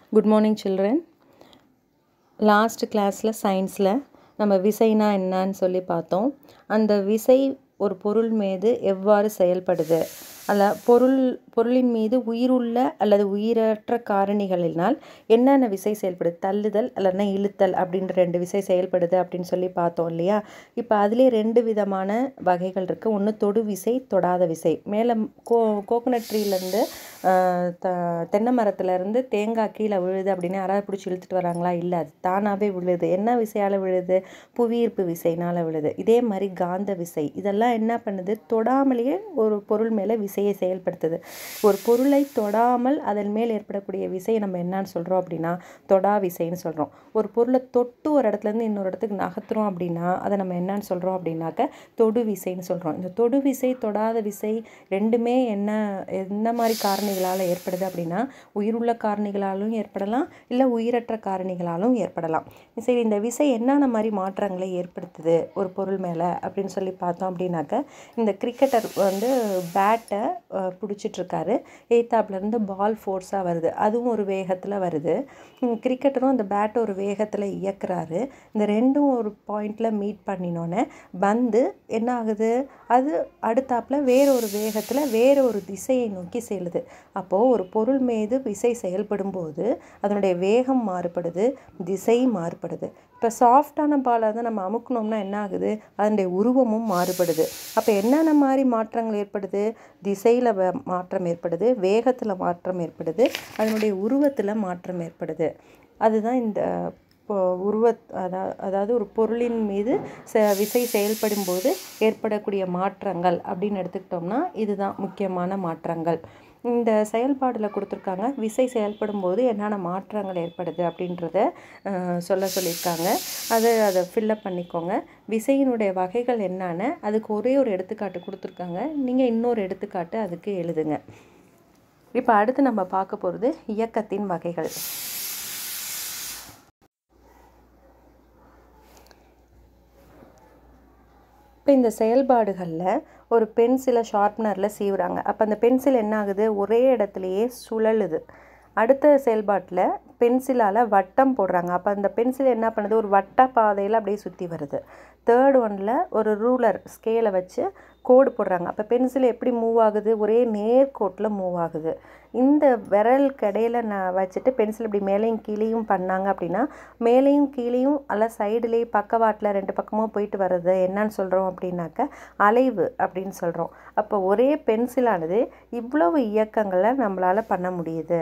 good morning children last கிளாஸில் சயின்ஸில் நம்ம விசைனா என்னன்னு சொல்லி பார்த்தோம் அந்த விசை ஒரு பொருள் மீது எவ்வாறு செயல்படுது அல்ல பொருள் பொருளின் மீது உயிருள்ள அல்லது உயிரற்ற காரணிகளினால் என்னென்ன விசை செயல்படுது தள்ளுதல் இல்லைன்னா இழுத்தல் அப்படின்ற ரெண்டு விசை செயல்படுது அப்படின்னு சொல்லி பார்த்தோம் இல்லையா இப்போ அதுலேயே ரெண்டு விதமான வகைகள் இருக்குது ஒன்று தொடு விசை தொடாத விசை மேலே கோ கோகோனட் ட்ரீலேருந்து த தென்னை மரத்துலேருந்து தேங்காய் கீழே விழுது அப்படின்னு யாராவது பிடிச்சி இழுத்துட்டு வராங்களா இல்லை அது தானாகவே விழுது என்ன விசையால் விழுது புவியீர்ப்பு விசைனால் விழுது இதே மாதிரி காந்த விசை இதெல்லாம் என்ன பண்ணுது தொடாமலேயே ஒரு பொருள் மேலே விசையை செயல்படுத்துது ஒரு பொருளை தொடாமல் அதன் மேல் ஏற்படக்கூடிய விசையை நம்ம என்னன்னு சொல்கிறோம் அப்படின்னா தொடா விசைன்னு சொல்கிறோம் ஒரு பொருளை தொட்டு ஒரு இடத்துலேருந்து இன்னொரு இடத்துக்கு நகர்த்துறோம் அப்படின்னா அதை நம்ம என்னன்னு சொல்கிறோம் அப்படின்னாக்க தொடு விசைன்னு சொல்கிறோம் இந்த தொடு விசை தொடாத விசை ரெண்டுமே என்ன என்ன மாதிரி காரணிகளால் ஏற்படுது அப்படின்னா உயிருள்ள காரணிகளாலும் ஏற்படலாம் இல்லை உயிரற்ற காரணிகளாலும் ஏற்படலாம் சரி இந்த விசை என்னென்ன மாதிரி மாற்றங்களை ஏற்படுத்துது ஒரு பொருள் மேலே அப்படின்னு சொல்லி பார்த்தோம் அப்படின்னாக்க இந்த கிரிக்கெட்டர் வந்து பேட்டை பிடிச்சிட்ருக்காரு எய்த்தாப்லேருந்து பால் ஃபோர்ஸாக வருது அதுவும் ஒரு வேகத்தில் வருது கிரிக்கெட்டரும் அந்த பேட்டை ஒரு வேகத்தில் இயக்குறாரு இந்த ரெண்டும் ஒரு பாயிண்டில் மீட் பண்ணினோன்னே பந்து என்ன ஆகுது அது அடுத்தாப்பில் வேற ஒரு வேகத்தில் வேற ஒரு திசையை நோக்கி செல்லுது அப்போது ஒரு பொருள் மீது விசை செயல்படும் போது அதனுடைய வேகம் மாறுபடுது திசை மாறுபடுது இப்போ சாஃப்டான பாலை வந்து நம்ம அமுக்கணும்னா என்ன ஆகுது அதனுடைய உருவமும் மாறுபடுது அப்போ என்னென்ன மாதிரி மாற்றங்கள் ஏற்படுது திசையில் மாற்றம் ஏற்படுது வேகத்தில் மாற்றம் ஏற்படுது அதனுடைய உருவத்தில் மாற்றம் ஏற்படுது அதுதான் இந்த உருவ அதா அதாவது ஒரு பொருளின் மீது ச விசை செயல்படும் போது ஏற்படக்கூடிய மாற்றங்கள் அப்படின்னு எடுத்துக்கிட்டோம்னா இதுதான் முக்கியமான மாற்றங்கள் இந்த செயல்பாடில் கொடுத்துருக்காங்க விசை செயல்படும் போது என்னென்ன மாற்றங்கள் ஏற்படுது அப்படின்றத சொல்ல சொல்லியிருக்காங்க அதை அதை ஃபில்லப் பண்ணிக்கோங்க விசையினுடைய வகைகள் என்னென்ன அதுக்கு ஒரே ஒரு எடுத்துக்காட்டு கொடுத்துருக்காங்க நீங்கள் இன்னொரு எடுத்துக்காட்டு அதுக்கு எழுதுங்க இப்போ அடுத்து நம்ம பார்க்க போகிறது இயக்கத்தின் வகைகள் இப்போ இந்த செயல்பாடுகளில் ஒரு பென்சிலை ஷார்ப்னரில் சீவுறாங்க அப்போ அந்த பென்சில் என்ன ஆகுது ஒரே இடத்துலையே சுழலுது அடுத்த செயல்பாட்டில் பென்சிலால் வட்டம் போடுறாங்க அப்போ அந்த பென்சில் என்ன பண்ணுது ஒரு வட்ட பாதையில் அப்படியே சுற்றி வருது தேர்ட் ஒனில் ஒரு ரூலர் ஸ்கேலை வச்சு கோடு போடுறாங்க அப்போ பென்சில் எப்படி மூவ் ஆகுது ஒரே நேர்கோட்டில் மூவ் ஆகுது இந்த விரல் கடையில் நான் வச்சுட்டு பென்சில் இப்படி மேலேயும் கீழேயும் பண்ணாங்க அப்படின்னா மேலேயும் கீழேயும் அல்ல சைடுலேயே பக்கவாட்டில் ரெண்டு பக்கமும் போயிட்டு வர்றது என்னன்னு சொல்கிறோம் அப்படின்னாக்க அலைவு அப்படின்னு சொல்கிறோம் அப்போ ஒரே பென்சிலானது இவ்வளவு இயக்கங்களை நம்மளால் பண்ண முடியுது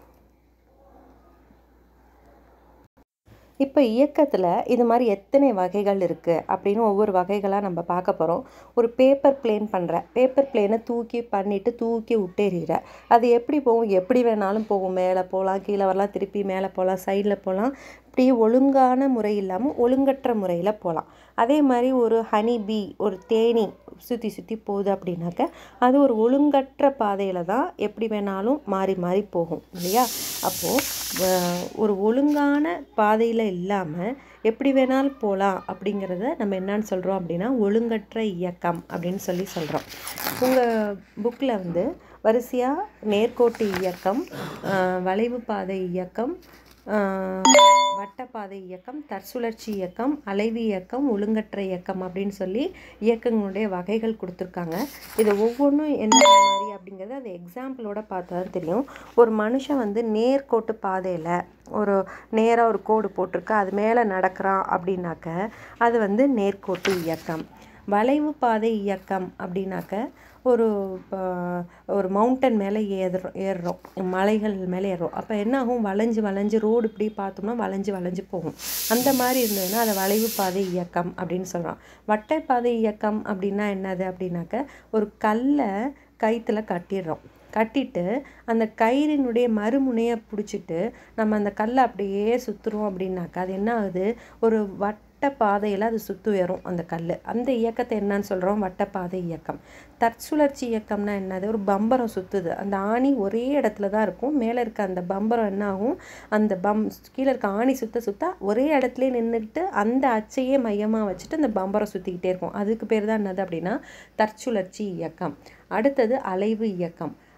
இப்போ இயக்கத்தில் இது மாதிரி எத்தனை வகைகள் இருக்குது அப்படின்னு ஒவ்வொரு வகைகளாக நம்ம பார்க்க போகிறோம் ஒரு பேப்பர் பிளேன் பண்ணுற பேப்பர் பிளேனை தூக்கி பண்ணிவிட்டு தூக்கி விட்டேறிற அது எப்படி போகும் எப்படி வேணாலும் போகும் மேலே போகலாம் கீழே வரலாம் திருப்பி மேலே போகலாம் சைடில் போகலாம் இப்படி ஒழுங்கான முறை இல்லாமல் ஒழுங்கற்ற முறையில் போகலாம் அதே மாதிரி ஒரு ஹனி பீ ஒரு தேனி சுற்றி சுற்றி போகுது அப்படின்னாக்க அது ஒரு ஒழுங்கற்ற பாதையில் தான் எப்படி வேணாலும் மாறி மாறி போகும் இல்லையா அப்போது ஒரு ஒழுங்கான பாதையில் இல்லாமல் எப்படி வேணாலும் போகலாம் அப்படிங்கிறத நம்ம என்னன்னு சொல்கிறோம் அப்படின்னா ஒழுங்கற்ற இயக்கம் அப்படின்னு சொல்லி சொல்கிறோம் உங்கள் புக்கில் வந்து வரிசையாக நேர்கோட்டு இயக்கம் வளைவு பாதை இயக்கம் வட்டப்பாதை இயக்கம் தற்சுழற்சி இயக்கம் அலைவு இயக்கம் ஒழுங்கற்ற இயக்கம் அப்படின்னு சொல்லி இயக்கங்களுடைய வகைகள் கொடுத்துருக்காங்க இது ஒவ்வொன்றும் என்ன மாதிரி அப்படிங்கிறது அது எக்ஸாம்பிளோட பார்த்தா தான் தெரியும் ஒரு மனுஷன் வந்து நேர்கோட்டு பாதையில் ஒரு நேராக ஒரு கோடு போட்டிருக்கு அது மேலே நடக்கிறான் அப்படின்னாக்க அது வந்து நேர்கோட்டு இயக்கம் வளைவு பாதை இயக்கம் அப்படின்னாக்க ஒரு ஒரு மவுண்டன் மேலே ஏறுறோம் ஏறுறோம் மலைகள் மேலே ஏறுறோம் அப்போ என்ன ஆகும் வளைஞ்சு வளைஞ்சு ரோடு இப்படி பார்த்தோம்னா வளைஞ்சு வளைஞ்சு போகும் அந்த மாதிரி இருந்ததுன்னா அதை வளைவு பாதை இயக்கம் அப்படின்னு சொல்கிறோம் வட்டைப்பாதை இயக்கம் அப்படின்னா என்னது அப்படின்னாக்க ஒரு கல்லை கயிற்றுல கட்டிடுறோம் கட்டிட்டு அந்த கயிறினுடைய மறுமுனையை பிடிச்சிட்டு நம்ம அந்த கல்லை அப்படியே சுற்றுறோம் அப்படின்னாக்கா அது என்ன ஆகுது ஒரு வட்ட பாதையில் அது சுற்று உயரும் அந்த கல் அந்த இயக்கத்தை என்னன்னு சொல்கிறோம் வட்டப்பாதை இயக்கம் தற்சுழற்சி இயக்கம்னா என்னது ஒரு பம்பரம் சுற்றுது அந்த ஆணி ஒரே இடத்துல தான் இருக்கும் மேலே இருக்க அந்த பம்பரம் என்ன ஆகும் அந்த பம் கீழே இருக்க ஆணி சுற்ற சுற்ற ஒரே இடத்துல நின்றுட்டு அந்த அச்சையே மையமாக வச்சுட்டு அந்த பம்பரம் சுற்றிக்கிட்டே இருக்கும் அதுக்கு பேர் தான் என்னது அப்படின்னா தற்சுழற்சி இயக்கம் அடுத்தது அலைவு இயக்கம்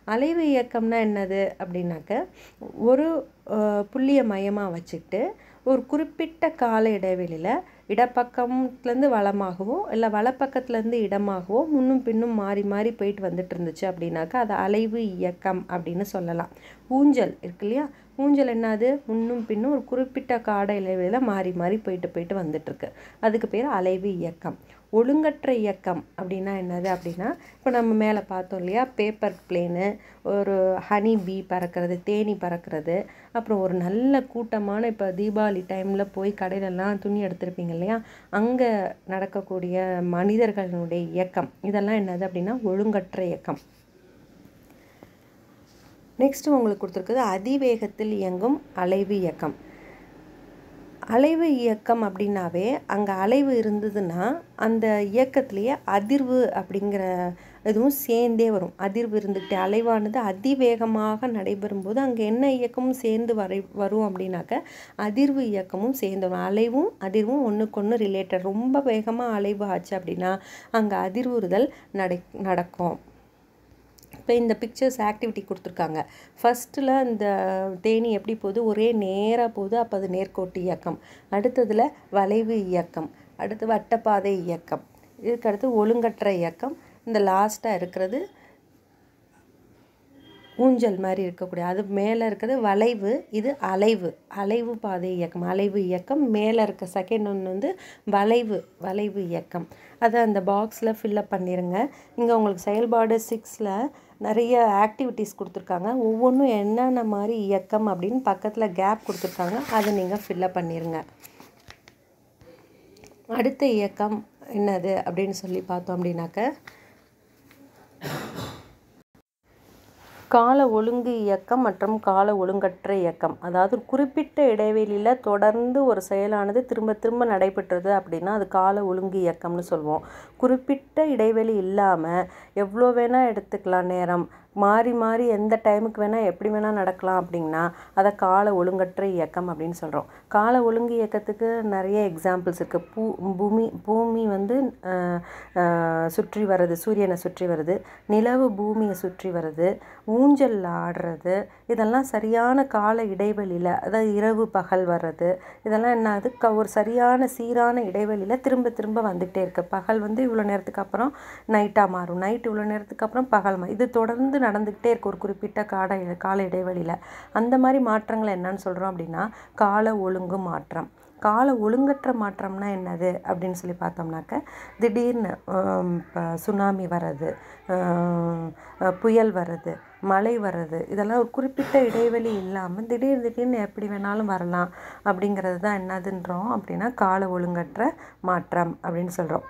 அலைவு இயக்கம்னா என்னது அப்படின்னாக்க ஒரு அஹ், புள்ளிய மையமாக வச்சுக்கிட்டு ஒரு குறிப்பிட்ட கால இடைவெளியில் இடப்பக்கத்துலேருந்து வலமாகவோ இல்லை வலப்பக்கத்துலேருந்து இடமாகவோ முன்னும் பின்னும் மாறி மாறி போயிட்டு வந்துட்டு இருந்துச்சு அப்படின்னாக்கா அது அலைவு இயக்கம் அப்படின்னு சொல்லலாம் ஊஞ்சல் இருக்கு இல்லையா ஊஞ்சல் என்னது முன்னும் பின்னும் ஒரு குறிப்பிட்ட காட இடைவெளியில் மாறி மாறி போயிட்டு போயிட்டு வந்துட்டுருக்கு அதுக்கு பேர் அலைவு இயக்கம் ஒழுங்கற்ற இயக்கம் அப்படின்னா என்னது அப்படின்னா இப்போ நம்ம மேலே பார்த்தோம் இல்லையா பேப்பர் பிளேனு ஒரு ஹனி பீ பறக்கிறது தேனி பறக்கிறது அப்புறம் ஒரு நல்ல கூட்டமான இப்போ தீபாவளி டைமில் போய் கடையிலலாம் துணி எடுத்திருப்பீங்க இல்லையா அங்கே நடக்கக்கூடிய மனிதர்களுடைய இயக்கம் இதெல்லாம் என்னது அப்படின்னா ஒழுங்கற்ற இயக்கம் நெக்ஸ்ட் உங்களுக்கு கொடுத்துருக்குது அதிவேகத்தில் இயங்கும் அலைவு இயக்கம் அலைவு இயக்கம் அப்படின்னாவே அங்கே அலைவு இருந்ததுன்னா அந்த இயக்கத்திலேயே அதிர்வு அப்படிங்கிற இதுவும் சேர்ந்தே வரும் அதிர்வு இருந்துக்கிட்டே அலைவானது அதிவேகமாக நடைபெறும்போது அங்கே என்ன இயக்கமும் சேர்ந்து வரை வரும் அப்படின்னாக்க அதிர்வு இயக்கமும் சேர்ந்து வரும் அலைவும் அதிர்வும் ஒன்றுக்கு ஒன்று ரிலேட்டட் ரொம்ப வேகமாக அலைவு ஆச்சு அப்படின்னா அங்கே அதிர்வுறுதல் நடை நடக்கும் இப்போ இந்த பிக்சர்ஸ் ஆக்டிவிட்டி கொடுத்துருக்காங்க ஃபஸ்ட்டில் இந்த தேனி எப்படி போகுது ஒரே நேராக போகுது அப்போ அது நேர்கோட்டு இயக்கம் அடுத்ததில் வளைவு இயக்கம் அடுத்து வட்டப்பாதை இயக்கம் இதுக்கு அடுத்து ஒழுங்கற்ற இயக்கம் இந்த லாஸ்ட்டாக இருக்கிறது ஊஞ்சல் மாதிரி இருக்கக்கூடிய அது மேலே இருக்கிறது வளைவு இது அலைவு அலைவு பாதை இயக்கம் அலைவு இயக்கம் மேலே இருக்க செகண்ட் ஒன்று வந்து வளைவு வளைவு இயக்கம் அதை அந்த பாக்ஸில் ஃபில்லப் பண்ணிடுங்க இங்கே உங்களுக்கு செயல்பாடு சிக்ஸில் நிறைய ஆக்டிவிட்டீஸ் கொடுத்துருக்காங்க ஒவ்வொன்றும் என்னென்ன மாதிரி இயக்கம் அப்படின்னு பக்கத்தில் கேப் கொடுத்துருக்காங்க அதை நீங்கள் ஃபில்லப் பண்ணிடுங்க அடுத்த இயக்கம் என்னது அப்படின்னு சொல்லி பார்த்தோம் அப்படின்னாக்க கால ஒழுங்கு இயக்கம் மற்றும் கால ஒழுங்கற்ற இயக்கம் அதாவது ஒரு குறிப்பிட்ட இடைவெளியில் தொடர்ந்து ஒரு செயலானது திரும்ப திரும்ப நடைபெற்றது அப்படின்னா அது கால ஒழுங்கு இயக்கம்னு சொல்லுவோம் குறிப்பிட்ட இடைவெளி இல்லாமல் எவ்வளோ வேணால் எடுத்துக்கலாம் நேரம் மாறி மாறி எந்த டைமுக்கு வேணால் எப்படி வேணால் நடக்கலாம் அப்படின்னா அதை கால ஒழுங்கற்ற இயக்கம் அப்படின்னு சொல்கிறோம் கால ஒழுங்கு இயக்கத்துக்கு நிறைய எக்ஸாம்பிள்ஸ் இருக்குது பூ பூமி பூமி வந்து அஹ், அஹ், சுற்றி வர்றது சூரியனை சுற்றி வருது நிலவு பூமியை சுற்றி வருது ஊஞ்சல் ஆடுறது இதெல்லாம் சரியான கால இடைவெளியில் அதாவது இரவு பகல் வர்றது இதெல்லாம் என்னது க ஒரு சரியான சீரான இடைவெளியில் திரும்ப திரும்ப வந்துகிட்டே இருக்குது பகல் வந்து இவ்வளோ நேரத்துக்கு அப்புறம் நைட்டாக மாறும் நைட் இவ்வளோ நேரத்துக்கு அப்புறம் பகல் மா இது தொடர்ந்து நடந்துக்கிட்டே இருக்கு ஒரு குறிப்பிட்ட காட கால இடைவெளியில் அந்த மாதிரி மாற்றங்களை என்னன்னு சொல்கிறோம் அப்படின்னா கால ஒழுங்கு மாற்றம் கால ஒழுங்கற்ற மாற்றம்னா என்னது அப்படின்னு சொல்லி பார்த்தோம்னாக்க திடீர்னு ஆம், இப்போ சுனாமி வர்றது ஆம், அஹ், புயல் வர்றது மழை வர்றது இதெல்லாம் ஒரு குறிப்பிட்ட இடைவெளி இல்லாமல் திடீர் திடீர்னு எப்படி வேணாலும் வரலாம் அப்படிங்கிறது தான் என்னதுன்றோம் அப்படின்னா கால ஒழுங்கற்ற மாற்றம் அப்படின்னு சொல்கிறோம்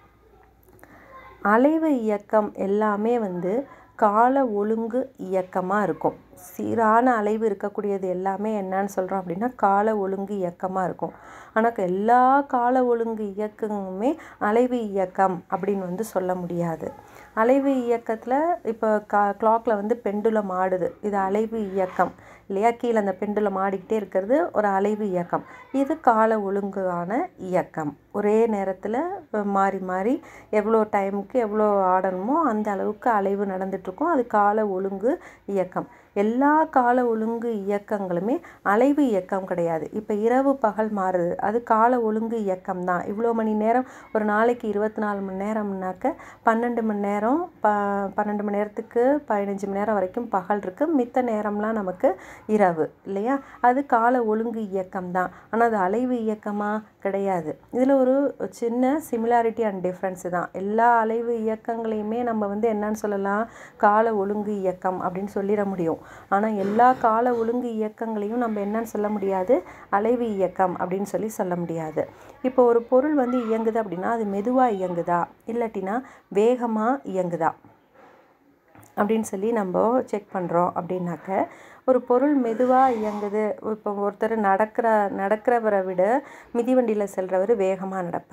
அலைவு இயக்கம் எல்லாமே வந்து கால ஒழுங்கு இயக்கமாக இருக்கும் சீரான அலைவு இருக்கக்கூடியது எல்லாமே என்னன்னு சொல்கிறோம் அப்படின்னா கால ஒழுங்கு இயக்கமாக இருக்கும் ஆனால் எல்லா கால ஒழுங்கு இயக்கமுமே அலைவு இயக்கம் அப்படின்னு வந்து சொல்ல முடியாது அலைவு இயக்கத்தில் இப்போ கா கிளாக்கில் வந்து பெண்டுலம் ஆடுது இது அலைவு இயக்கம் இல்லையா கீழே அந்த பெண்டுலம் ஆடிக்கிட்டே இருக்கிறது ஒரு அலைவு இயக்கம் இது கால ஒழுங்கான இயக்கம் ஒரே நேரத்தில் மாறி மாறி எவ்வளோ டைமுக்கு எவ்வளோ ஆடணுமோ அந்த அளவுக்கு அலைவு நடந்துட்டுருக்கும் அது கால ஒழுங்கு இயக்கம் எல்லா கால ஒழுங்கு இயக்கங்களுமே அலைவு இயக்கம் கிடையாது இப்போ இரவு பகல் மாறுது அது கால ஒழுங்கு இயக்கம் தான் இவ்வளோ மணி நேரம் ஒரு நாளைக்கு இருபத்தி நாலு மணி நேரம்னாக்க பன்னெண்டு மணி நேரம் ப பன்னெண்டு மணி நேரத்துக்கு பதினஞ்சு மணி நேரம் வரைக்கும் பகல் இருக்குது மித்த நேரம்லாம் நமக்கு இரவு இல்லையா அது கால ஒழுங்கு இயக்கம் தான் ஆனால் அது அலைவு இயக்கமாக கிடையாது இதில் ஒரு சின்ன சிமிலாரிட்டி அண்ட் டிஃப்ரென்ஸு தான் எல்லா அலைவு இயக்கங்களையுமே நம்ம வந்து என்னன்னு சொல்லலாம் கால ஒழுங்கு இயக்கம் அப்படின்னு சொல்லிட முடியும் ஆனால் எல்லா கால ஒழுங்கு இயக்கங்களையும் நம்ம என்னன்னு சொல்ல முடியாது அலைவு இயக்கம் அப்படின்னு சொல்லி சொல்ல முடியாது இப்போ ஒரு பொருள் வந்து இயங்குது அப்படின்னா அது மெதுவாக இயங்குதா இல்லாட்டினா வேகமாக இயங்குதா அப்படின்னு சொல்லி நம்ம செக் பண்ணுறோம் அப்படின்னாக்க ஒரு பொருள் மெதுவாக இயங்குது இப்போ ஒருத்தர் நடக்கிற நடக்கிறவரை விட மிதிவண்டியில் செல்றவர் வேகமாக நடப்பார்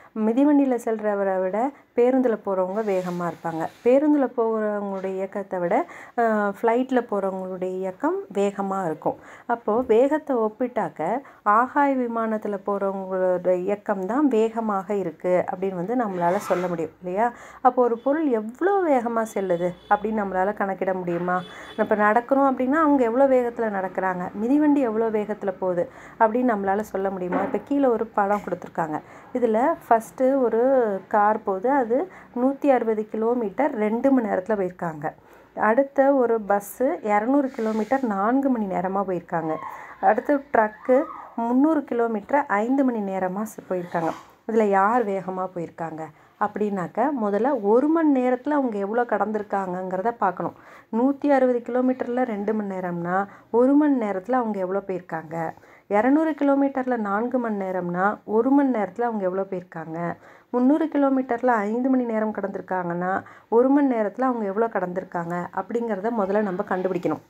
மிதிவண்டியில் செல்றவரை விட பேருந்தில் போகிறவங்க வேகமாக இருப்பாங்க பேருந்தில் போகிறவங்களுடைய இயக்கத்தை விட ஃப்ளைட்டில் போகிறவங்களுடைய இயக்கம் வேகமாக இருக்கும் அப்போது வேகத்தை ஒப்பிட்டாக்க ஆகாய விமானத்தில் போகிறவங்களோட இயக்கம் தான் வேகமாக இருக்குது அப்படின்னு வந்து நம்மளால் சொல்ல முடியும் இல்லையா அப்போ ஒரு பொருள் எவ்வளோ வேகமாக செல்லுது அப்படின்னு நம்மளால் கணக்கிட முடியுமா இப்போ நடக்கிறோம் அப்படின்னா அவங்க எவ்வளோ வேகத்தில் நடக்கிறாங்க மிதிவண்டி எவ்வளோ வேகத்தில் போகுது அப்படின்னு நம்மளால் சொல்ல முடியுமா இப்போ கீழே ஒரு படம் கொடுத்துருக்காங்க இதில் ஃபஸ்ட்டு ஒரு கார் போகுது அது நூற்றி அறுபது கிலோமீட்டர் ரெண்டு மணி நேரத்தில் போயிருக்காங்க அடுத்த ஒரு பஸ்ஸு இரநூறு கிலோமீட்டர் நான்கு மணி நேரமாக போயிருக்காங்க அடுத்து ட்ரக்கு முந்நூறு கிலோமீட்டர் ஐந்து மணி நேரமாக போயிருக்காங்க இதில் யார் வேகமாக போயிருக்காங்க அப்படின்னாக்க முதல்ல ஒரு மணி நேரத்தில் அவங்க எவ்வளோ கடந்திருக்காங்கங்கிறத பார்க்கணும் நூற்றி அறுபது கிலோமீட்டரில் ரெண்டு மணி நேரம்னா ஒரு மணி நேரத்தில் அவங்க எவ்வளோ போயிருக்காங்க இரநூறு கிலோமீட்டரில் நான்கு மணி நேரம்னா ஒரு மணி நேரத்தில் அவங்க எவ்வளோ போயிருக்காங்க முந்நூறு கிலோமீட்டரில் ஐந்து மணி நேரம் கடந்திருக்காங்கன்னா ஒரு மணி நேரத்தில் அவங்க எவ்வளோ கடந்திருக்காங்க அப்படிங்கிறத முதல்ல நம்ம கண்டுபிடிக்கணும்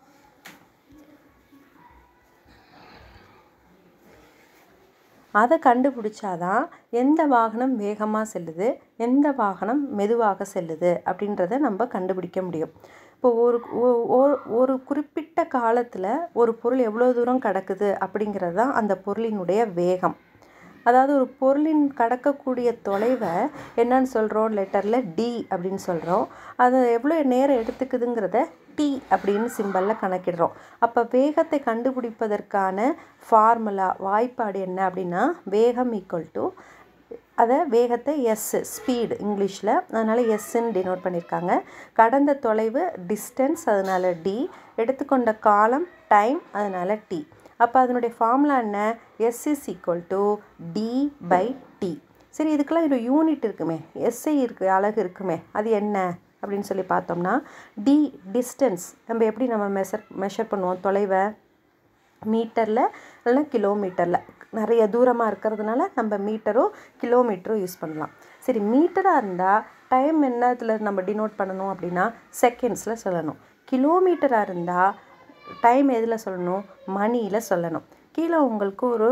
அதை கண்டுபிடிச்சாதான் எந்த வாகனம் வேகமாக செல்லுது எந்த வாகனம் மெதுவாக செல்லுது அப்படின்றத நம்ம கண்டுபிடிக்க முடியும் இப்போ ஒரு ஒரு குறிப்பிட்ட காலத்தில் ஒரு பொருள் எவ்வளோ தூரம் கடக்குது அப்படிங்கிறது தான் அந்த பொருளினுடைய வேகம் அதாவது ஒரு பொருளின் கடக்கக்கூடிய தொலைவை என்னன்னு சொல்கிறோம் லெட்டரில் டி அப்படின்னு சொல்கிறோம் அது எவ்வளோ நேரம் எடுத்துக்குதுங்கிறத டி அப்படின்னு சிம்பலில் கணக்கிடுறோம் அப்போ வேகத்தை கண்டுபிடிப்பதற்கான ஃபார்முலா வாய்ப்பாடு என்ன அப்படின்னா வேகம் ஈக்குவல் டு அதை வேகத்தை எஸ் ஸ்பீடு இங்கிலீஷில் அதனால் எஸ்ன்னு டினோட் பண்ணியிருக்காங்க கடந்த தொலைவு டிஸ்டன்ஸ் அதனால் டி எடுத்துக்கொண்ட காலம் டைம் அதனால் டி அப்போ அதனுடைய ஃபார்முலா என்ன S is equal to D by T சரி இதுக்கெல்லாம் ஒரு யூனிட் இருக்குமே எஸ்ஐ இருக்குது அழகு இருக்குமே அது என்ன அப்படின்னு சொல்லி பார்த்தோம்னா டி டிஸ்டன்ஸ் நம்ம எப்படி நம்ம மெஷர் மெஷர் பண்ணுவோம் தொலைவை மீட்டரில் இல்லைனா கிலோமீட்டரில் நிறைய தூரமாக இருக்கிறதுனால நம்ம மீட்டரோ கிலோமீட்டரோ யூஸ் பண்ணலாம் சரி மீட்டராக இருந்தால் டைம் என்னத்தில் நம்ம டினோட் பண்ணணும் அப்படின்னா செகண்ட்ஸில் சொல்லணும் கிலோமீட்டராக இருந்தால் டைம் எதில் சொல்லணும் மணியில் சொல்லணும் கீழே உங்களுக்கு ஒரு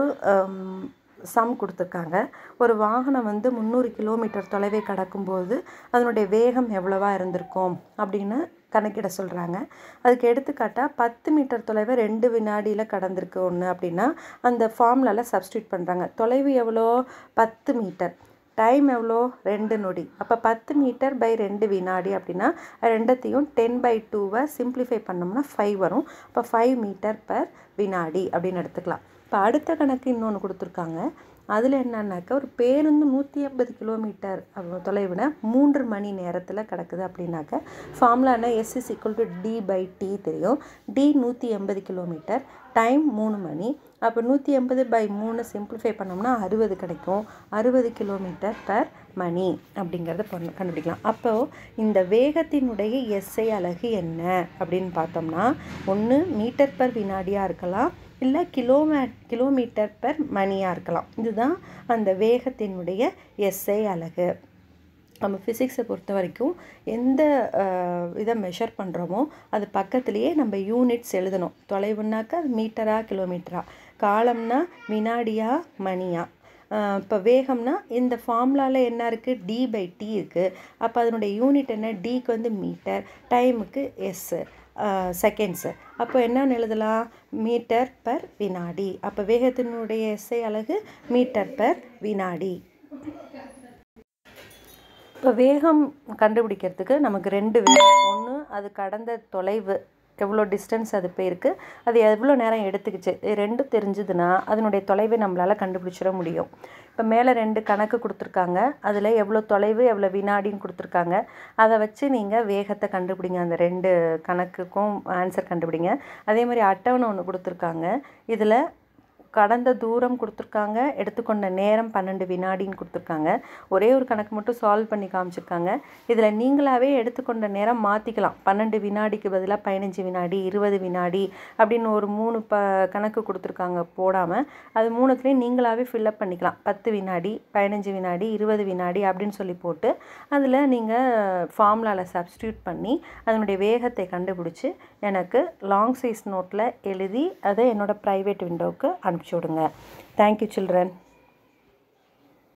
சம் கொடுத்துருக்காங்க ஒரு வாகனம் வந்து முந்நூறு கிலோமீட்டர் தொலைவை கடக்கும்போது அதனுடைய வேகம் எவ்வளவா இருந்திருக்கும் அப்படின்னு கணக்கிட சொல்கிறாங்க அதுக்கு எடுத்துக்காட்டால் பத்து மீட்டர் தொலைவை ரெண்டு வினாடியில் கடந்திருக்கு ஒன்று அப்படின்னா அந்த ஃபார்முலாவில் சப்ஸ்டியூட் பண்ணுறாங்க தொலைவு எவ்வளோ பத்து மீட்டர் டைம் எவ்வளோ ரெண்டு நொடி அப்போ பத்து மீட்டர் பை ரெண்டு வினாடி அப்படின்னா ரெண்டத்தையும் டென் பை டூவை சிம்ப்ளிஃபை பண்ணோம்னா ஃபைவ் வரும் அப்போ ஃபைவ் மீட்டர் பர் வினாடி அப்படின்னு எடுத்துக்கலாம் இப்போ அடுத்த கணக்கு இன்னொன்று கொடுத்துருக்காங்க அதில் என்னன்னாக்கா ஒரு பேருந்து நூற்றி ஐம்பது கிலோமீட்டர் தொலைவில் மூன்று மணி நேரத்தில் கிடக்குது அப்படின்னாக்க ஃபார்முலானா S is equal to D by T தெரியும் டி நூற்றி எண்பது கிலோமீட்டர் டைம் மூணு மணி அப்போ நூற்றி எண்பது பை மூணு சிம்பிளிஃபை பண்ணோம்னா அறுபது கிடைக்கும் அறுபது கிலோமீட்டர் பர் மணி அப்படிங்கிறத பண்ண கண்டுபிடிக்கலாம் அப்போது இந்த வேகத்தினுடைய எஸ்ஐ அலகு என்ன அப்படின்னு பார்த்தோம்னா ஒன்று மீட்டர் பர் வினாடியாக இருக்கலாம் இல்லை கிலோமே கிலோமீட்டர் பர் மணியாக இருக்கலாம் இதுதான் அந்த வேகத்தினுடைய எஸ்ஐ அலகு நம்ம ஃபிசிக்ஸை பொறுத்த வரைக்கும் எந்த இதை மெஷர் பண்ணுறோமோ அது பக்கத்துலேயே நம்ம யூனிட்ஸ் எழுதணும் தொலைவுனாக்கா அது மீட்டரா கிலோமீட்டரா காலம்னா வினாடியா மணியா இப்போ வேகம்னா இந்த ஃபார்முலாவில் என்ன இருக்குது டி பை டி இருக்குது அப்போ அதனுடைய யூனிட் என்ன டிக்கு வந்து மீட்டர் டைமுக்கு எஸ்ஸு செகண்ட்ஸு அப்போ என்னன்னு எழுதலாம் மீட்டர் பர் வினாடி அப்போ வேகத்தினுடைய எஸ்ஐ அலகு மீட்டர் பர் வினாடி இப்போ வேகம் கண்டுபிடிக்கிறதுக்கு நமக்கு ரெண்டு வேகம் ஒன்று அது கடந்த தொலைவு எவ்வளோ டிஸ்டன்ஸ் அது போயிருக்கு அது எவ்வளோ நேரம் எடுத்துக்கிச்சு இது ரெண்டும் தெரிஞ்சுதுன்னா அதனுடைய தொலைவை நம்மளால் கண்டுபிடிச்சிட முடியும் இப்போ மேலே ரெண்டு கணக்கு கொடுத்துருக்காங்க அதில் எவ்வளோ தொலைவு எவ்வளோ வினாடின்னு கொடுத்துருக்காங்க அதை வச்சு நீங்கள் வேகத்தை கண்டுபிடிங்க அந்த ரெண்டு கணக்குக்கும் ஆன்சர் கண்டுபிடிங்க அதே மாதிரி அட்டவணை ஒன்று கொடுத்துருக்காங்க இதில் கடந்த தூரம் கொடுத்துருக்காங்க எடுத்துக்கொண்ட நேரம் பன்னெண்டு வினாடின்னு கொடுத்துருக்காங்க ஒரே ஒரு கணக்கு மட்டும் சால்வ் பண்ணி காமிச்சிருக்காங்க இதில் நீங்களாகவே எடுத்துக்கொண்ட நேரம் மாற்றிக்கலாம் பன்னெண்டு வினாடிக்கு பதிலாக பதினஞ்சு வினாடி இருபது வினாடி அப்படின்னு ஒரு மூணு ப கணக்கு கொடுத்துருக்காங்க போடாமல் அது மூணுத்துலேயும் நீங்களாகவே ஃபில்லப் பண்ணிக்கலாம் பத்து வினாடி பதினஞ்சு வினாடி இருபது வினாடி அப்படின்னு சொல்லி போட்டு அதில் நீங்கள் ஃபார்முலாவில் சப்ஸ்டியூட் பண்ணி அதனுடைய வேகத்தை கண்டுபிடிச்சி எனக்கு லாங் சைஸ் நோட்டில் எழுதி அதை என்னோடய ப்ரைவேட் விண்டோவுக்கு அனுப்பிச்சி விடுங்க தேங்க்யூ சில்ட்ரன்